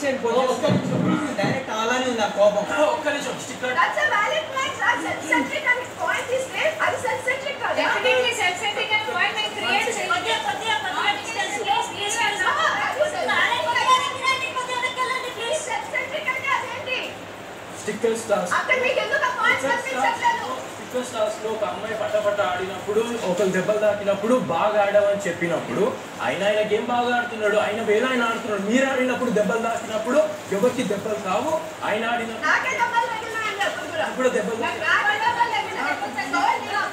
Direct అలానే ఉంది ఆ కోపం ఒక్క నిమిషం sticker That's a valid point, sir. Self-centric and point is there. అది self-centric కాదా? Definitely self-centric and point may create కొద్దిగా కొద్దిగా కొద్దిగా distance, please, please, please. No, that is నానే కొద్దిగా దగ్గరండి, కొద్దిగా దగ్గరండి, please. self-centric అంటే అదేంటి? స్టిక్కర్ స్టార్స్ అక్కడ మీకు ఎందుకు ఆ points కనిపించట్లేదు? స్టిక్కర్ స్టార్స్ లో ఒక అమ్మాయి పట్ట పట్ట ఆడినప్పుడు ఒకరు దెబ్బలు తాకినప్పుడు బాగా ఆడామని చెప్పినప్పుడు ఆయన ఆయన గేమ్ బాగా ఆడుతున్నాడు ఆయన వేరే ఆయన ఆడుతున్నాడు మీరు ఆడినప్పుడు దెబ్బలు తాకినప్పుడు ఎవరికి దెబ్బలు కావు ఆయన ఆడిన నాకే దెబ్బలు తగిలినాయని చెప్పు కూడా. ఇప్పుడు దెబ్బలు నాకు నాకే దెబ్బలు తగిలినాయి. గౌరవ్ నీకు